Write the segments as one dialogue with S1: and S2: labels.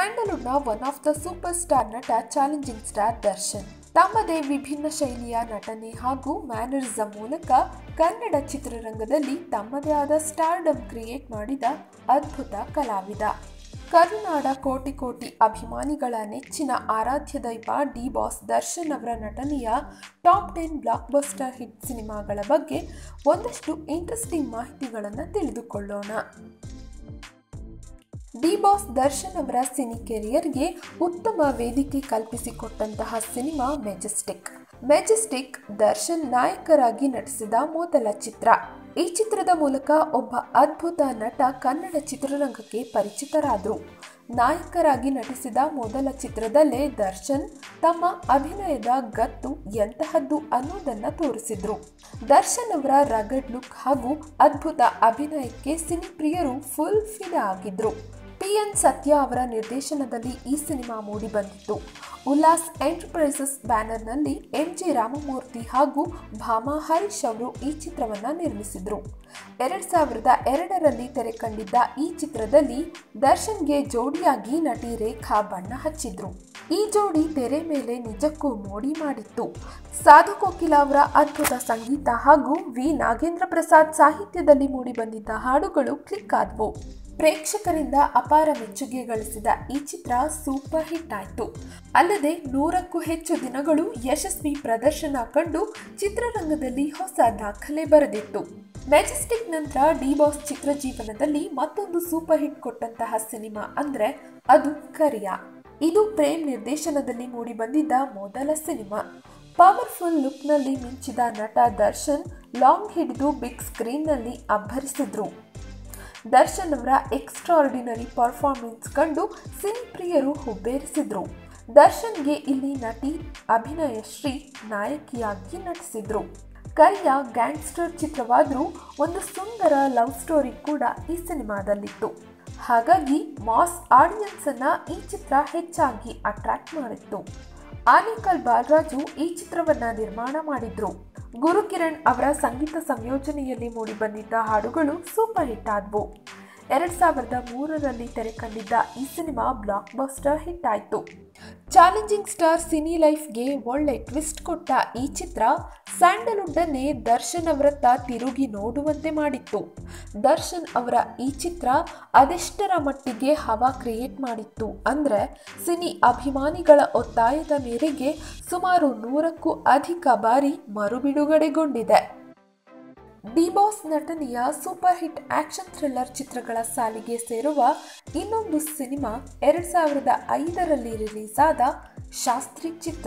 S1: ಸ್ಯಾಂಡಲ್ವುಡ್ನ one of the super star ನಟ challenging star Darshan ತಮ್ಮದೇ ವಿಭಿನ್ನ ಶೈಲಿಯ ನಟನೆ ಹಾಗೂ ಮ್ಯಾನರಿಸಂ ಮೂಲಕ ಕನ್ನಡ ಚಿತ್ರರಂಗದಲ್ಲಿ ತಮ್ಮದೇ ಆದ ಸ್ಟಾರ್ಡಮ್ ಕ್ರಿಯೇಟ್ ಮಾಡಿದ ಅದ್ಭುತ ಕಲಾವಿದ ಕರುನಾಡ ಕೋಟಿ ಕೋಟಿ ಅಭಿಮಾನಿಗಳ ನೆಚ್ಚಿನ ಆರಾಧ್ಯ ದೈವ ಡಿ ಬಾಸ್ ದರ್ಶನ್ ಅವರ ನಟನೆಯ top ten blockbuster hit ಸಿನಿಮಾಗಳ ಬಗ್ಗೆ ಒಂದಷ್ಟು ಇಂಟ್ರೆಸ್ಟಿಂಗ್ ಮಾಹಿತಿಗಳನ್ನು ತಿಳಿದುಕೊಳ್ಳೋಣ ಡಿ ಬಾಸ್ ದರ್ಶನ್ ಅವರ ಸಿನಿ ಕೆರಿಯರ್ಗೆ ಉತ್ತಮ ವೇದಿಕೆ ಕಲ್ಪಿಸಿಕೊಟ್ಟಂತಹ ಸಿನಿಮಾ ಮೆಜೆಸ್ಟಿಕ್ ಮೆಜೆಸ್ಟಿಕ್ ದರ್ಶನ್ ನಾಯಕರಾಗಿ ನಟಿಸಿದ ಮೊದಲ ಚಿತ್ರ ಈ ಚಿತ್ರದ ಮೂಲಕ ಒಬ್ಬ ಅದ್ಭುತ ನಟ ಕನ್ನಡ ಚಿತ್ರರಂಗಕ್ಕೆ ಪರಿಚಿತರಾದರು ನಾಯಕರಾಗಿ ನಟಿಸಿದ ಮೊದಲ ಚಿತ್ರದಲ್ಲೇ ದರ್ಶನ್ ತಮ್ಮ ಅಭಿನಯದ ಗತ್ತು ಎಂತಹದ್ದು ಅನ್ನೋದನ್ನ ತೋರಿಸಿದ್ರು ದರ್ಶನ್ ಅವರ ರಗಡ್ ಲುಕ್ ಹಾಗೂ ಅದ್ಭುತ ಅಭಿನಯಕ್ಕೆ ಸಿನಿ ಪ್ರಿಯರು ಫುಲ್ ಫಿದಾ ಆಗಿದ್ರು ಪಿ ಎನ್ ಸತ್ಯ ಅವರ ನಿರ್ದೇಶನದಲ್ಲಿ ಈ ಸಿನಿಮಾ ಮೂಡಿಬಂದಿತ್ತು ಉಲ್ಲಾಸ್ ಎಂಟರ್ಪ್ರೈಸಸ್ ಬ್ಯಾನರ್ನಲ್ಲಿ ಎಂ ಜಿ ರಾಮಮೂರ್ತಿ ಹಾಗೂ ಭಾಮಾ ಹರೀಶ್ ಅವರು ಈ ಚಿತ್ರವನ್ನ ನಿರ್ಮಿಸಿದ್ರು ಎರಡ್ ಸಾವಿರದ ಎರಡರಲ್ಲಿ ತೆರೆ ಕಂಡಿದ್ದ ಈ ಚಿತ್ರದಲ್ಲಿ ದರ್ಶನ್ಗೆ ಜೋಡಿಯಾಗಿ ನಟಿ ರೇಖಾ ಬಣ್ಣ ಹಚ್ಚಿದ್ರು ಈ ಜೋಡಿ ತೆರೆ ಮೇಲೆ ನಿಜಕ್ಕೂ ಮೋಡಿ ಮಾಡಿತ್ತು ಸಾಧು ಕೋಕಿಲ ಅವರ ಅದ್ಭುತ ಸಂಗೀತ ಹಾಗೂ ವಿ ನಾಗೇಂದ್ರ ಪ್ರಸಾದ್ ಸಾಹಿತ್ಯದಲ್ಲಿ ಮೂಡಿಬಂದಿದ್ದ ಹಾಡುಗಳು ಕ್ಲಿಕ್ ಆದವು ಪ್ರೇಕ್ಷಕರಿಂದ ಅಪಾರ ಮೆಚ್ಚುಗೆ ಗಳಿಸಿದ ಈ ಚಿತ್ರ ಸೂಪರ್ ಹಿಟ್ ಆಯಿತು ಅಲ್ಲದೆ ನೂರಕ್ಕೂ ಹೆಚ್ಚು ದಿನಗಳು ಯಶಸ್ವಿ ಪ್ರದರ್ಶನ ಕಂಡು ಚಿತ್ರರಂಗದಲ್ಲಿ ಹೊಸ ದಾಖಲೆ ಬರೆದಿತ್ತು ಮೆಜೆಸ್ಟಿಕ್ ನಂತರ ಡಿ ಬಾಸ್ ಚಿತ್ರ ಜೀವನದಲ್ಲಿ ಮತ್ತೊಂದು ಸೂಪರ್ ಹಿಟ್ ಕೊಟ್ಟಂತಹ ಸಿನಿಮಾ ಅಂದ್ರೆ ಅದು ಕರಿಯಾ ಇದು ಪ್ರೇಮ್ ನಿರ್ದೇಶನದಲ್ಲಿ ಮೂಡಿಬಂದಿದ್ದ ಮೊದಲ ಸಿನಿಮಾ ಪವರ್ಫುಲ್ ಲುಕ್ನಲ್ಲಿ ಮಿಂಚಿದ ನಟ ದರ್ಶನ್ ಲಾಂಗ್ ಹಿಡಿದು ಬಿಗ್ ಸ್ಕ್ರೀನ್ನಲ್ಲಿ ಅಬ್ಬರಿಸಿದ್ರು ದರ್ಶನ್ ಅವರ ಎಕ್ಸ್ಟ್ರಾರ್ಡಿನರಿ ಪರ್ಫಾರ್ಮೆನ್ಸ್ ಕಂಡು ಸಿನಿ ಪ್ರಿಯರು ಹುಬ್ಬೇರಿಸಿದ್ರು ದರ್ಶನ್ಗೆ ಇಲ್ಲಿ ನಟಿ ಅಭಿನಯ ಶ್ರೀ ನಾಯಕಿಯಾಗಿ ನಟಿಸಿದ್ರು ಕರಿಯ ಗ್ಯಾಂಗ್ಸ್ಟರ್ ಚಿತ್ರವಾದರೂ ಒಂದು ಸುಂದರ ಲವ್ ಸ್ಟೋರಿ ಕೂಡ ಈ ಸಿನಿಮಾದಲ್ಲಿತ್ತು ಹಾಗಾಗಿ ಮಾಸ್ ಆಡಿಯನ್ಸ್ ಅನ್ನ ಈ ಚಿತ್ರ ಹೆಚ್ಚಾಗಿ ಅಟ್ರಾಕ್ಟ್ ಮಾಡಿತ್ತು ಆನೇಕಲ್ ಬಾಲರಾಜು ಈ ಚಿತ್ರವನ್ನ ನಿರ್ಮಾಣ ಮಾಡಿದ್ರು ಗುರುಕಿರಣ್ ಅವರ ಸಂಗೀತ ಸಂಯೋಜನೆಯಲ್ಲಿ ಮೂಡಿಬಂದಿದ್ದ ಹಾಡುಗಳು ಸೂಪರ್ ಹಿಟ್ ಆದವು ಎರಡ್ ಸಾವಿರದ ಮೂರರಲ್ಲಿ ತೆರೆ ಕಂಡಿದ್ದ ಈ ಸಿನಿಮಾ ಬ್ಲಾಕ್ ಬಸ್ಟರ್ ಹಿಟ್ ಆಯಿತು ಚಾಲೆಂಜಿಂಗ್ ಸ್ಟಾರ್ ಸಿನಿ ಲೈಫ್ಗೆ ಒಳ್ಳೆ ಟ್ವಿಸ್ಟ್ ಕೊಟ್ಟ ಈ ಚಿತ್ರ ಸ್ಯಾಂಡಲ್ವುಡ್ಡನ್ನೇ ದರ್ಶನ್ ಅವರತ್ತ ತಿರುಗಿ ನೋಡುವಂತೆ ಮಾಡಿತ್ತು ದರ್ಶನ್ ಅವರ ಈ ಚಿತ್ರ ಅದೆಷ್ಟರ ಮಟ್ಟಿಗೆ ಹವಾ ಕ್ರಿಯೇಟ್ ಮಾಡಿತ್ತು ಅಂದರೆ ಸಿನಿ ಅಭಿಮಾನಿಗಳ ಒತ್ತಾಯದ ಮೇರೆಗೆ ಸುಮಾರು ನೂರಕ್ಕೂ ಅಧಿಕ ಬಾರಿ ಮರುಬಿಡುಗಡೆಗೊಂಡಿದೆ ಡಿ ಬಾಸ್ ನಟನೆಯ ಸೂಪರ್ ಹಿಟ್ ಆಕ್ಷನ್ ಥ್ರಿಲ್ಲರ್ ಚಿತ್ರಗಳ ಸಾಲಿಗೆ ಸೇರುವ ಇನ್ನೊಂದು ಸಿನಿಮಾ ಎರಡ್ ಸಾವಿರದ ಐದರಲ್ಲಿ ರಿಲೀಸ್ ಆದ ಶಾಸ್ತ್ರಿ ಚಿತ್ರ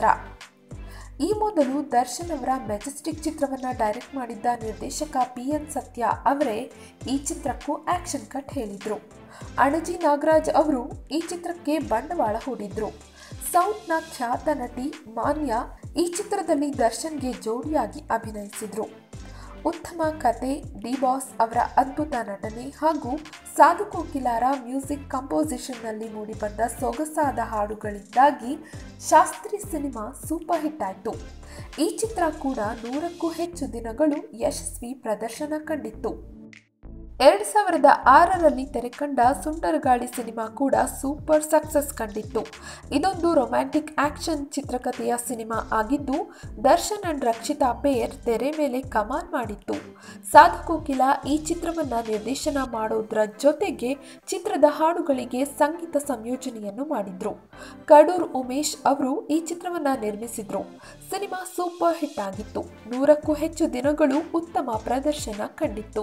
S1: ಈ ಮೊದಲು ದರ್ಶನ್ ಅವರ ಮೆಜೆಸ್ಟಿಕ್ ಚಿತ್ರವನ್ನ ಡೈರೆಕ್ಟ್ ಮಾಡಿದ್ದ ನಿರ್ದೇಶಕ ಪಿ ಎನ್ ಸತ್ಯ ಅವರೇ ಈ ಚಿತ್ರಕ್ಕೂ ಆಕ್ಷನ್ ಕಟ್ ಹೇಳಿದ್ರು ಅಣಜಿ ನಾಗರಾಜ್ ಅವರು ಈ ಚಿತ್ರಕ್ಕೆ ಬಂಡವಾಳ ಹೂಡಿದ್ರು ಸೌತ್ನ ಖ್ಯಾತ ನಟಿ ಮಾನ್ಯ ಈ ಚಿತ್ರದಲ್ಲಿ ದರ್ಶನ್ಗೆ ಜೋಡಿಯಾಗಿ ಅಭಿನಯಿಸಿದ್ರು ಉತ್ತಮ ಕತೆ ಡಿ ಬಾಸ್ ಅವರ ಅದ್ಭುತ ನಟನೆ ಹಾಗೂ ಸಾಧು ಕೋಕಿಲಾರ ಮ್ಯೂಸಿಕ್ ಕಂಪೋಸಿಷನ್ನಲ್ಲಿ ಮೂಡಿಬಂದ ಸೊಗಸಾದ ಹಾಡುಗಳಿಂದಾಗಿ ಶಾಸ್ತ್ರಿ ಸಿನಿಮಾ ಸೂಪರ್ ಹಿಟ್ ಆಯಿತು ಈ ಚಿತ್ರ ಕೂಡ ನೂರಕ್ಕೂ ಹೆಚ್ಚು ದಿನಗಳು ಯಶಸ್ವಿ ಪ್ರದರ್ಶನ ಕಂಡಿತ್ತು ಎರಡು ಸಾವಿರದ ಆರರಲ್ಲಿ ತೆರೆಕಂಡ ಸುಂಟರಗಾಳಿ ಸಿನಿಮಾ ಕೂಡ ಸೂಪರ್ ಸಕ್ಸಸ್ ಕಂಡಿತ್ತು ಇದೊಂದು ರೊಮ್ಯಾಂಟಿಕ್ ಆಕ್ಷನ್ ಚಿತ್ರಕಥೆಯ ಸಿನಿಮಾ ಆಗಿದ್ದು ದರ್ಶನ್ ಅಂಡ್ ರಕ್ಷಿತಾ ಪೇರ್ ತೆರೆ ಮೇಲೆ ಕಮಾಲ್ ಮಾಡಿತ್ತು ಸಾಧು ಕೋಕಿಲ ಈ ಚಿತ್ರವನ್ನ ನಿರ್ದೇಶನ ಮಾಡೋದ್ರ ಜೊತೆಗೆ ಚಿತ್ರದ ಹಾಡುಗಳಿಗೆ ಸಂಗೀತ ಸಂಯೋಜನೆಯನ್ನು ಮಾಡಿದ್ರು ಕಡೂರ್ ಉಮೇಶ್ ಅವರು ಈ ಚಿತ್ರವನ್ನ ನಿರ್ಮಿಸಿದ್ರು ಸಿನಿಮಾ ಸೂಪರ್ ಹಿಟ್ ಆಗಿತ್ತು ನೂರಕ್ಕೂ ಹೆಚ್ಚು ದಿನಗಳು ಉತ್ತಮ ಪ್ರದರ್ಶನ ಕಂಡಿತ್ತು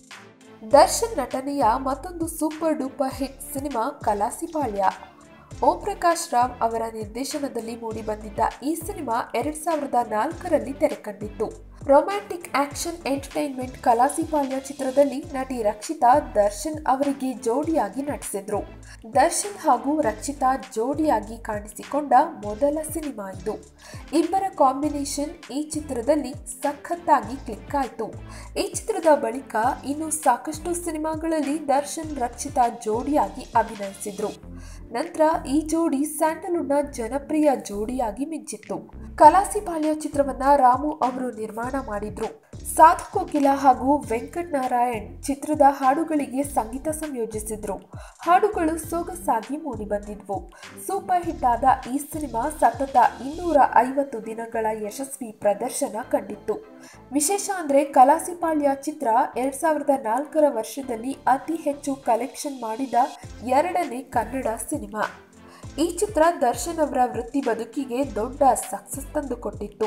S1: ದರ್ಶನ್ ನಟನೆಯ ಮತ್ತೊಂದು super duper hit cinema Kalasipalya Om Prakash Rao ಅವರ ನಿರ್ದೇಶನದಲ್ಲಿ ಮೂಡಿಬಂದಿದ್ದ ಈ ಸಿನಿಮಾ ಎರಡ್ ಸಾವಿರದ ನಾಲ್ಕರಲ್ಲಿ ತೆರೆಕಂಡಿತ್ತು ರೊಮ್ಯಾಂಟಿಕ್ ಆಕ್ಷನ್ ಎಂಟರ್ಟೈನ್ಮೆಂಟ್ ಕಲಾಸಿಪಾಳ್ಯ ಚಿತ್ರದಲ್ಲಿ ನಟಿ ರಕ್ಷಿತಾ ದರ್ಶನ್ ಅವರಿಗೆ ಜೋಡಿಯಾಗಿ ನಟಿಸಿದ್ರು ದರ್ಶನ್ ಹಾಗೂ ರಕ್ಷಿತಾ ಜೋಡಿಯಾಗಿ ಕಾಣಿಸಿಕೊಂಡ ಮೊದಲ ಸಿನಿಮಾ ಇದು ಇಬ್ಬರ ಕಾಂಬಿನೇಷನ್ ಈ ಚಿತ್ರದಲ್ಲಿ ಸಖತ್ತಾಗಿ ಕ್ಲಿಕ್ ಆಯಿತು ಈ ಚಿತ್ರದ ಬಳಿಕ ಇನ್ನು ಸಾಕಷ್ಟು ಸಿನಿಮಾಗಳಲ್ಲಿ ದರ್ಶನ್ ರಕ್ಷಿತಾ ಜೋಡಿಯಾಗಿ ಅಭಿನಯಿಸಿದ್ರು ನಂತರ ಈ ಜೋಡಿ ಸ್ಯಾಂಡಲ್ವುಡ್ನ ಜನಪ್ರಿಯ ಜೋಡಿಯಾಗಿ ಮಿಂಚಿತ್ತು ಕಲಾಸಿಪಾಳ್ಯ ಚಿತ್ರವನ್ನ ರಾಮು ಅವರು ನಿರ್ಮಾಣ ಮಾಡಿದ್ರು ಸಾಧು ಕೋಕಿಲ ಹಾಗೂ ವೆಂಕಟ್ ನಾರಾಯಣ್ ಚಿತ್ರದ ಹಾಡುಗಳಿಗೆ ಸಂಗೀತ ಸಂಯೋಜಿಸಿದ್ರು ಹಾಡುಗಳು ಸೊಗಸಾಗಿ ಮೂಡಿಬಂದಿದ್ವು ಸೂಪರ್ ಹಿಟ್ ಆದ ಈ ಸಿನಿಮಾ ಸತತ ಇನ್ನೂರ ಐವತ್ತು ದಿನಗಳ ಯಶಸ್ವಿ ಪ್ರದರ್ಶನ ಕಂಡಿತ್ತು ವಿಶೇಷ ಅಂದ್ರೆ ಕಲಾಸಿಪಾಳ್ಯ ಚಿತ್ರ ಎರಡ್ ಸಾವಿರದ ನಾಲ್ಕರ ವರ್ಷದಲ್ಲಿ ಅತಿ ಹೆಚ್ಚು ಕಲೆಕ್ಷನ್ ಮಾಡಿದ ಎರಡನೇ ಕನ್ನಡ ಸಿನಿಮಾ ಈ ಚಿತ್ರ ದರ್ಶನ್ ಅವರ ವೃತ್ತಿ ಬದುಕಿಗೆ ದೊಡ್ಡ ಸಕ್ಸಸ್ ತಂದುಕೊಟ್ಟಿತ್ತು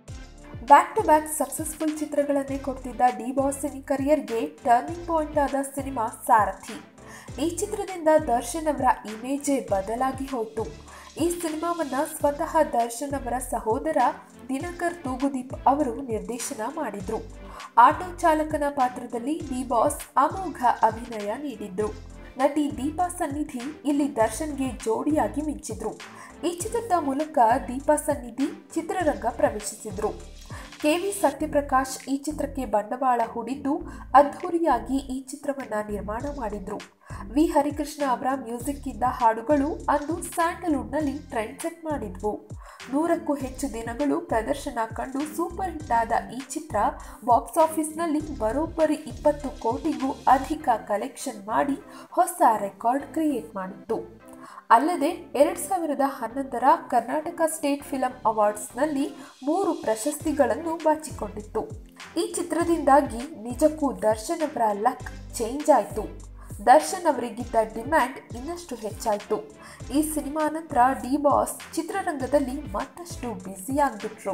S1: ಬ್ಯಾಕ್ ಟು ಬ್ಯಾಕ್ ಸಕ್ಸಸ್ಫುಲ್ ಚಿತ್ರಗಳನ್ನೇ ಕೊಡ್ತಿದ್ದ ಡಿ ಬಾಸ್ ಸಿನಿ ಕರಿಯರ್ಗೆ ಟರ್ನಿಂಗ್ ಪಾಯಿಂಟ್ ಆದ ಸಿನಿಮಾ ಸಾರಥಿ ಈ ಚಿತ್ರದಿಂದ ದರ್ಶನ್ ಅವರ ಇಮೇಜೇ ಬದಲಾಗಿ ಹೋಯಿತು ಈ ಸಿನಿಮಾವನ್ನ ಸ್ವತಃ ದರ್ಶನ್ ಅವರ ಸಹೋದರ ದಿನಕರ್ ತೂಗುದೀಪ್ ಅವರು ನಿರ್ದೇಶನ ಮಾಡಿದ್ರು ಆಟೋ ಚಾಲಕನ ಪಾತ್ರದಲ್ಲಿ ಡಿ ಬಾಸ್ ಅಮೋಘ ಅಭಿನಯ ನೀಡಿದ್ರು ನಟಿ ದೀಪಾ ಸನ್ನಿಧಿ ಇಲ್ಲಿ ದರ್ಶನ್ಗೆ ಜೋಡಿಯಾಗಿ ಮಿಂಚಿದ್ರು ಈ ಚಿತ್ರದ ಮೂಲಕ ದೀಪಾ ಸನ್ನಿಧಿ ಚಿತ್ರರಂಗ ಪ್ರವೇಶಿಸಿದ್ರು ಕೆವಿ ಸತ್ಯಪ್ರಕಾಶ್ ಈ ಚಿತ್ರಕ್ಕೆ ಬಂಡವಾಳ ಹೂಡಿದ್ದು ಅದ್ಧೂರಿಯಾಗಿ ಈ ಚಿತ್ರವನ್ನ ನಿರ್ಮಾಣ ಮಾಡಿದ್ರು ವಿ ಹರಿಕೃಷ್ಣ ಅವರ ಮ್ಯೂಸಿಕ್ ಇದ್ದ ಹಾಡುಗಳು ಅಂದು ಸ್ಯಾಂಡಲ್ವುಡ್ನಲ್ಲಿ ಟ್ರೆಂಡ್ ಸೆಟ್ ಮಾಡಿದ್ವು ನೂರಕ್ಕೂ ಹೆಚ್ಚು ದಿನಗಳು ಪ್ರದರ್ಶನ ಕಂಡು ಸೂಪರ್ ಹಿಟ್ ಆದ ಈ ಚಿತ್ರ ಬಾಕ್ಸ್ ಆಫೀಸ್ನಲ್ಲಿ ಬರೋಬ್ಬರಿ ಇಪ್ಪತ್ತು ಕೋಟಿಗೂ ಅಧಿಕ ಕಲೆಕ್ಷನ್ ಮಾಡಿ ಹೊಸ ರೆಕಾರ್ಡ್ ಕ್ರಿಯೇಟ್ ಮಾಡಿತ್ತು ಅಲ್ಲದೆ ಎರಡ್ ಸಾವಿರದ ಹನ್ನೊಂದರ ಕರ್ನಾಟಕ ಸ್ಟೇಟ್ ಫಿಲಂ ಅವಾರ್ಡ್ಸ್ನಲ್ಲಿ ಮೂರು ಪ್ರಶಸ್ತಿಗಳನ್ನು ಬಾಚಿಕೊಂಡಿತ್ತು ಈ ಚಿತ್ರದಿಂದಾಗಿ ನಿಜಕ್ಕೂ ದರ್ಶನ್ ಅವರ ಲಕ್ ಚೇಂಜ್ ಆಯಿತು ದರ್ಶನ್ ಅವರಿಗಿದ್ದ ಡಿಮ್ಯಾಂಡ್ ಇನ್ನಷ್ಟು ಹೆಚ್ಚಾಯಿತು ಈ ಸಿನಿಮಾ ನಂತರ ಡಿ ಬಾಸ್ ಚಿತ್ರರಂಗದಲ್ಲಿ ಮತ್ತಷ್ಟು ಬ್ಯುಸಿ ಆಗಿಬಿಟ್ರು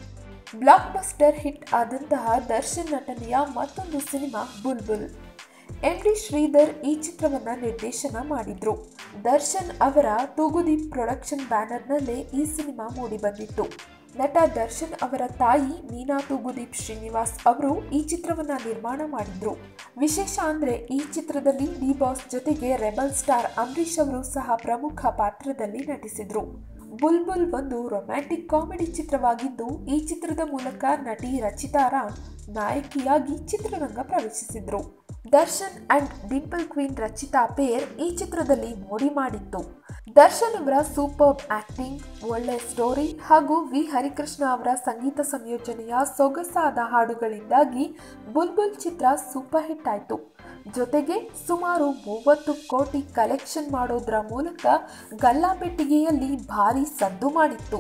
S1: ಬ್ಲಾಕ್ ಬಸ್ಟರ್ ಹಿಟ್ ಆದಂತಹ ದರ್ಶನ್ ನಟನೆಯ ಮತ್ತೊಂದು ಸಿನಿಮಾ ಬುಲ್ಬುಲ್ ಎಂ ಡಿ ಶ್ರೀಧರ್ ಈ ಚಿತ್ರವನ್ನ ನಿರ್ದೇಶನ ಮಾಡಿದ್ರು ದರ್ಶನ್ ಅವರ ತೂಗುದೀಪ್ ಪ್ರೊಡಕ್ಷನ್ ಬ್ಯಾನರ್ನಲ್ಲೇ ಈ ಸಿನಿಮಾ ಮೂಡಿಬಂದಿತ್ತು ನಟ ದರ್ಶನ್ ಅವರ ತಾಯಿ ಮೀನಾ ತೂಗುದೀಪ್ ಶ್ರೀನಿವಾಸ್ ಅವರು ಈ ಚಿತ್ರವನ್ನ ನಿರ್ಮಾಣ ಮಾಡಿದ್ರು ವಿಶೇಷ ಅಂದ್ರೆ ಈ ಚಿತ್ರದಲ್ಲಿ ಡಿ ಬಾಸ್ ಜೊತೆಗೆ ರೆಬಲ್ ಸ್ಟಾರ್ ಅಂಬರೀಷ್ ಅವರು ಸಹ ಪ್ರಮುಖ ಪಾತ್ರದಲ್ಲಿ ನಟಿಸಿದ್ರು ಬುಲ್ಬುಲ್ ಒಂದು ರೊಮ್ಯಾಂಟಿಕ್ ಕಾಮಿಡಿ ಚಿತ್ರವಾಗಿದ್ದು ಈ ಚಿತ್ರದ ಮೂಲಕ ನಟಿ ರಚಿತಾ ರಾಮ್ ನಾಯಕಿಯಾಗಿ ಚಿತ್ರರಂಗ ಪ್ರವೇಶಿಸಿದ್ರು Darshan and dimple queen Rachita pair ಈ ಚಿತ್ರದಲ್ಲಿ ಮೋಡಿ ಮಾಡಿತ್ತು ದರ್ಶನ್ ಅವರ ಸೂಪರ್ ಆಕ್ಟಿಂಗ್ ಒಳ್ಳೆ ಸ್ಟೋರಿ ಹಾಗೂ ವಿ ಹರಿಕೃಷ್ಣ ಅವರ ಸಂಗೀತ ಸಂಯೋಜನೆಯ ಸೊಗಸಾದ ಹಾಡುಗಳಿಂದಾಗಿ ಬುಲ್ಬುಲ್ ಚಿತ್ರ ಸೂಪರ್ ಹಿಟ್ ಆಯಿತು ಜೊತೆಗೆ ಸುಮಾರು ಮೂವತ್ತು ಕೋಟಿ ಕಲೆಕ್ಷನ್ ಮಾಡೋದ್ರ ಮೂಲಕ ಗಲ್ಲಾಪೆಟ್ಟಿಗೆಯಲ್ಲಿ ಭಾರಿ ಸದ್ದು ಮಾಡಿತ್ತು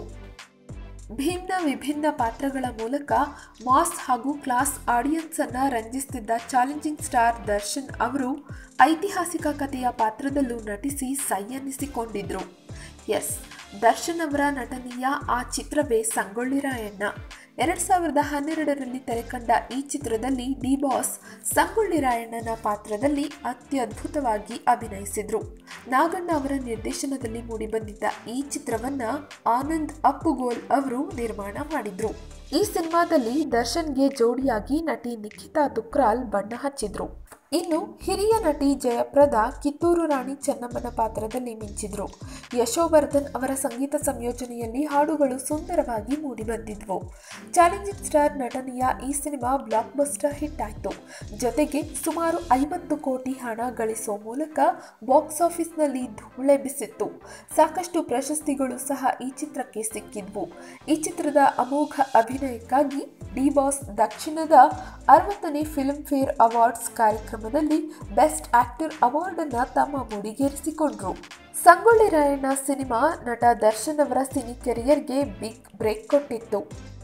S1: ಭಿನ್ನ ವಿಭಿನ್ನ ಪಾತ್ರಗಳ ಮೂಲಕ ಮಾಸ್ ಹಾಗೂ ಕ್ಲಾಸ್ ಆಡಿಯನ್ಸ್ ಅನ್ನ ರಂಜಿಸುತ್ತಿದ್ದ ಚಾಲೆಂಜಿಂಗ್ ಸ್ಟಾರ್ ದರ್ಶನ್ ಅವರು ಐತಿಹಾಸಿಕ ಕಥೆಯ ಪಾತ್ರದಲ್ಲೂ ನಟಿಸಿ ಸೈ ಅನ್ನಿಸಿಕೊಂಡಿದ್ರು ಎಸ್ ದರ್ಶನ್ ಅವರ ನಟನೆಯ ಆ ಚಿತ್ರವೇ ಸಂಗೊಳ್ಳಿ ರಾಯಣ್ಣ ಎರಡ್ ಸಾವಿರದ ಹನ್ನೆರಡರಲ್ಲಿ ತೆರೆಕಂಡ ಈ ಚಿತ್ರದಲ್ಲಿ ಡಿ ಬಾಸ್ ಸಂಗೊಳ್ಳಿ ರಾಯಣ್ಣನ ಪಾತ್ರದಲ್ಲಿ ಅತ್ಯದ್ಭುತವಾಗಿ ಅಭಿನಯಿಸಿದ್ರು ನಾಗಣ್ಣ ಅವರ ನಿರ್ದೇಶನದಲ್ಲಿ ಮೂಡಿಬಂದಿದ್ದ ಈ ಚಿತ್ರವನ್ನ ಆನಂದ್ ಅಪ್ಪುಗೋಲ್ ಅವರು ನಿರ್ಮಾಣ ಮಾಡಿದ್ರು ಈ ಸಿನಿಮಾದಲ್ಲಿ ದರ್ಶನ್ಗೆ ಜೋಡಿಯಾಗಿ ನಟಿ ನಿಖಿತಾ ತುಕ್ರಾಲ್ ಬಣ್ಣ ಹಚ್ಚಿದ್ರು ಇನ್ನು ಹಿರಿಯ ನಟಿ ಜಯಪ್ರದ ಕಿತ್ತೂರು ರಾಣಿ ಚೆನ್ನಮ್ಮನ ಪಾತ್ರದಲ್ಲಿ ಮಿಂಚಿದ್ರು ಯಶೋವರ್ಧನ್ ಅವರ ಸಂಗೀತ ಸಂಯೋಜನೆಯಲ್ಲಿ ಹಾಡುಗಳು ಸುಂದರವಾಗಿ ಮೂಡಿಬಂದಿದ್ವು ಚಾಲೆಂಜಿಂಗ್ ಸ್ಟಾರ್ ನಟನೆಯ ಈ ಸಿನಿಮಾ ಬ್ಲಾಕ್ ಬಸ್ಟರ್ ಹಿಟ್ ಆಯಿತು ಜೊತೆಗೆ ಸುಮಾರು ಐವತ್ತು ಕೋಟಿ ಹಣ ಗಳಿಸೋ ಮೂಲಕ ಬಾಕ್ಸ್ ಆಫೀಸ್ನಲ್ಲಿ ಧೂಳೆಬ್ಬಿಸಿತ್ತು ಸಾಕಷ್ಟು ಪ್ರಶಸ್ತಿಗಳು ಸಹ ಈ ಚಿತ್ರಕ್ಕೆ ಸಿಕ್ಕಿದ್ವು ಈ ಚಿತ್ರದ ಅಮೋಘ ಅಭಿನಯಕ್ಕಾಗಿ ಡಿ ಬಾಸ್ ದಕ್ಷಿಣದ ಅರವತ್ತನೇ ಫಿಲ್ಮ್ ಫೇರ್ ಅವಾರ್ಡ್ಸ್ ಕಾರ್ಯಕ್ರಮದಲ್ಲಿ ಬೆಸ್ಟ್ ಆಕ್ಟರ್ ಅವಾರ್ಡ್ ಅನ್ನ ತಮ್ಮ ಮುಡಿಗೇರಿಸಿಕೊಂಡ್ರು ಸಂಗೊಳ್ಳಿ ರಾಯಣ್ಣ ಸಿನಿಮಾ ನಟ ದರ್ಶನ್ ಅವರ ಸಿನಿ ಕೆರಿಯರ್ಗೆ ಬಿಗ್ ಬ್ರೇಕ್ ಕೊಟ್ಟಿತ್ತು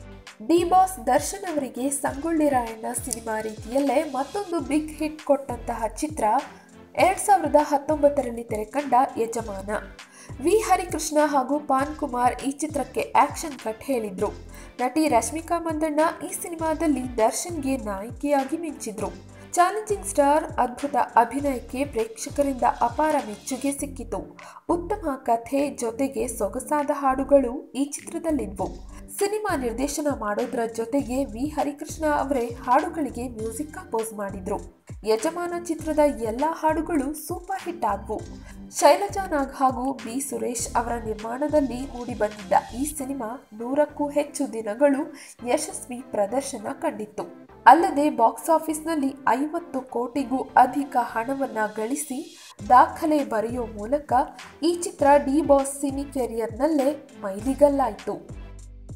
S1: ಡಿ ಬಾಸ್ ದರ್ಶನ್ ಅವರಿಗೆ ಸಂಗೊಳ್ಳಿ ರಾಯಣ್ಣ ಸಿನಿಮಾ ರೀತಿಯಲ್ಲೇ ಮತ್ತೊಂದು ಬಿಗ್ ಹಿಟ್ ಕೊಟ್ಟಂತಹ ಚಿತ್ರ ಎರಡ್ ಸಾವಿರದ ಹತ್ತೊಂಬತ್ತರಲ್ಲಿ ತೆರೆಕಂಡ ಯಜಮಾನ ವಿ ಹರಿಕೃಷ್ಣ ಹಾಗೂ ಪಾನ್ ಕುಮಾರ್ ಈ ಚಿತ್ರಕ್ಕೆ ಆಕ್ಷನ್ ಕಟ್ ಹೇಳಿದ್ರು ನಟಿ ರಶ್ಮಿಕಾ ಮಂದಣ್ಣ ಈ ಸಿನಿಮಾದಲ್ಲಿ ದರ್ಶನ್ಗೆ ನಾಯಕಿಯಾಗಿ ಮಿಂಚಿದ್ರು ಚಾಲೆಂಜಿಂಗ್ ಸ್ಟಾರ್ ಅದ್ಭುತ ಅಭಿನಯಕ್ಕೆ ಪ್ರೇಕ್ಷಕರಿಂದ ಅಪಾರ ಮೆಚ್ಚುಗೆ ಸಿಕ್ಕಿತು ಉತ್ತಮ ಕಥೆ ಜೊತೆಗೆ ಸೊಗಸಾದ ಹಾಡುಗಳು ಈ ಚಿತ್ರದಲ್ಲಿದ್ವು ಸಿನಿಮಾ ನಿರ್ದೇಶನ ಮಾಡೋದ್ರ ಜೊತೆಗೆ ವಿ ಹರಿಕೃಷ್ಣ ಅವರೇ ಹಾಡುಗಳಿಗೆ ಮ್ಯೂಸಿಕ್ ಕಂಪೋಸ್ ಮಾಡಿದ್ರು ಯಜಮಾನ ಚಿತ್ರದ ಎಲ್ಲ ಹಾಡುಗಳು ಸೂಪರ್ ಹಿಟ್ ಆದ್ವು ಶೈಲಜಾ ನಾಗ್ ಹಾಗೂ ಬಿ ಸುರೇಶ್ ಅವರ ನಿರ್ಮಾಣದಲ್ಲಿ ಮೂಡಿಬಂದಿದ್ದ ಈ ಸಿನಿಮಾ ನೂರಕ್ಕೂ ಹೆಚ್ಚು ದಿನಗಳು ಯಶಸ್ವಿ ಪ್ರದರ್ಶನ ಕಂಡಿತ್ತು ಅಲ್ಲದೆ ಬಾಕ್ಸ್ ಆಫೀಸ್ನಲ್ಲಿ ಐವತ್ತು ಕೋಟಿಗೂ ಅಧಿಕ ಹಣವನ್ನ ಗಳಿಸಿ ದಾಖಲೆ ಬರೆಯೋ ಮೂಲಕ ಈ ಚಿತ್ರ ಡಿ ಬಾಸ್ ಸಿನಿ ಕೆರಿಯರ್ನಲ್ಲೇ ಮೈಲಿಗಲ್ಲಾಯಿತು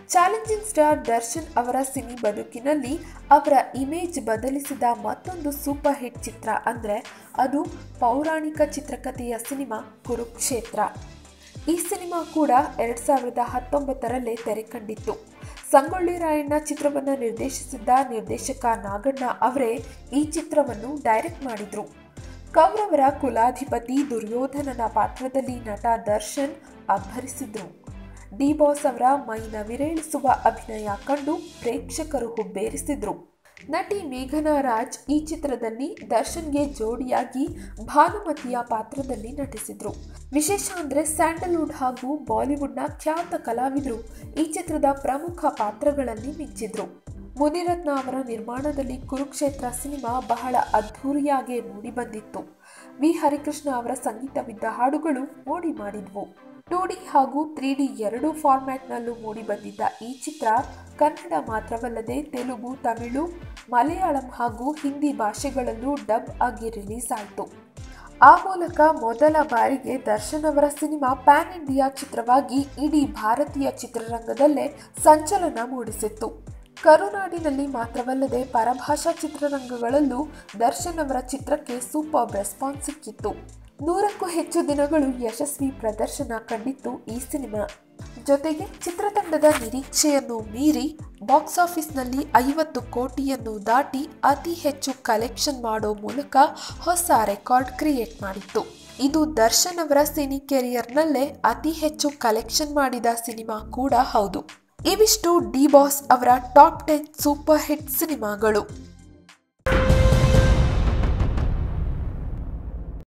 S1: ಚಾಲೆಂಜಿಂಗ್ ಸ್ಟಾರ್ ದರ್ಶನ್ ಅವರ ಸಿನಿ ಬದುಕಿನಲ್ಲಿ ಅವರ ಇಮೇಜ್ ಬದಲಿಸಿದ ಮತ್ತೊಂದು ಸೂಪರ್ ಹಿಟ್ ಚಿತ್ರ ಅಂದರೆ ಅದು ಪೌರಾಣಿಕ ಚಿತ್ರಕಥೆಯ ಸಿನಿಮಾ ಕುರುಕ್ಷೇತ್ರ ಈ ಸಿನಿಮಾ ಕೂಡ ಎರಡ್ ಸಾವಿರದ ಹತ್ತೊಂಬತ್ತರಲ್ಲೇ ತೆರೆ ಕಂಡಿತ್ತು ಸಂಗೊಳ್ಳಿ ರಾಯಣ್ಣ ಚಿತ್ರವನ್ನು ನಿರ್ದೇಶಿಸಿದ್ದ ನಿರ್ದೇಶಕ ನಾಗಣ್ಣ ಅವರೇ ಈ ಚಿತ್ರವನ್ನು ಡೈರೆಕ್ಟ್ ಮಾಡಿದ್ರು ಕೌರವರ ಕುಲಾಧಿಪತಿ ದುರ್ಯೋಧನನ ಪಾತ್ರದಲ್ಲಿ ನಟ ದರ್ಶನ್ ಅಬ್ಬರಿಸಿದ್ರು ಡಿ ಬಾಸ್ ಅವರ ಮೈ ನವಿರೇಳಿಸುವ ಅಭಿನಯ ಕಂಡು ಪ್ರೇಕ್ಷಕರು ಹುಬ್ಬೇರಿಸಿದ್ರು ನಟಿ ಮೇಘನಾ ರಾಜ್ ಈ ಚಿತ್ರದಲ್ಲಿ ದರ್ಶನ್ಗೆ ಜೋಡಿಯಾಗಿ ಭಾನುಮತಿಯ ಪಾತ್ರದಲ್ಲಿ ನಟಿಸಿದ್ರು ವಿಶೇಷ ಅಂದ್ರೆ ಸ್ಯಾಂಡಲ್ವುಡ್ ಹಾಗೂ ಬಾಲಿವುಡ್ನ ಖ್ಯಾತ ಕಲಾವಿದರು ಈ ಚಿತ್ರದ ಪ್ರಮುಖ ಪಾತ್ರಗಳಲ್ಲಿ ಮಿಂಚಿದ್ರು ಮುನಿರತ್ನ ಅವರ ನಿರ್ಮಾಣದಲ್ಲಿ ಕುರುಕ್ಷೇತ್ರ ಸಿನಿಮಾ ಬಹಳ ಅದ್ಧೂರಿಯಾಗಿ ಮೂಡಿಬಂದಿತ್ತು ವಿ ಹರಿಕೃಷ್ಣ ಅವರ ಸಂಗೀತವಿದ್ದ ಹಾಡುಗಳು ಮೋಡಿ ಮಾಡಿದ್ವು ಟೂ ಡಿ ಹಾಗೂ ತ್ರೀ ಡಿ ಎರಡೂ ಫಾರ್ಮ್ಯಾಟ್ನಲ್ಲೂ ಮೂಡಿಬಂದಿದ್ದ ಈ ಚಿತ್ರ ಕನ್ನಡ ಮಾತ್ರವಲ್ಲದೆ ತೆಲುಗು ತಮಿಳು ಮಲಯಾಳಂ ಹಾಗೂ ಹಿಂದಿ ಭಾಷೆಗಳಲ್ಲೂ ಡಬ್ ಆಗಿ ರಿಲೀಸ್ ಆಯಿತು ಆ ಮೂಲಕ ಮೊದಲ ಬಾರಿಗೆ ದರ್ಶನ್ ಅವರ ಸಿನಿಮಾ ಪ್ಯಾನ್ ಇಂಡಿಯಾ ಚಿತ್ರವಾಗಿ ಇಡೀ ಭಾರತೀಯ ಚಿತ್ರರಂಗದಲ್ಲೇ ಸಂಚಲನ ಮೂಡಿಸಿತ್ತು ಕರುನಾಡಿನಲ್ಲಿ ಮಾತ್ರವಲ್ಲದೆ ಪರಭಾಷಾ ಚಿತ್ರರಂಗಗಳಲ್ಲೂ ದರ್ಶನ್ ಅವರ ಚಿತ್ರಕ್ಕೆ ಸೂಪರ್ ರೆಸ್ಪಾನ್ಸ್ ಸಿಕ್ಕಿತ್ತು ನೂರಕ್ಕೂ ಹೆಚ್ಚು ದಿನಗಳು ಯಶಸ್ವಿ ಪ್ರದರ್ಶನ ಕಂಡಿತ್ತು ಈ ಸಿನಿಮಾ ಜೊತೆಗೆ ಚಿತ್ರತಂಡದ ನಿರೀಕ್ಷೆಯನ್ನು ಮೀರಿ ಬಾಕ್ಸ್ ಆಫೀಸ್ನಲ್ಲಿ ಐವತ್ತು ಕೋಟಿಯನ್ನು ದಾಟಿ ಅತಿ ಹೆಚ್ಚು ಕಲೆಕ್ಷನ್ ಮಾಡೋ ಮೂಲಕ ಹೊಸ ರೆಕಾರ್ಡ್ ಕ್ರಿಯೇಟ್ ಮಾಡಿತ್ತು ಇದು ದರ್ಶನ್ ಅವರ ಸಿನಿ ಕೆರಿಯರ್ನಲ್ಲೇ ಅತಿ ಹೆಚ್ಚು ಕಲೆಕ್ಷನ್ ಮಾಡಿದ ಸಿನಿಮಾ ಕೂಡ ಹೌದು ಇವಿಷ್ಟು ಡಿ ಬಾಸ್ ಅವರ ಟಾಪ್ ಟೆನ್ ಸೂಪರ್ ಹಿಟ್ ಸಿನಿಮಾಗಳು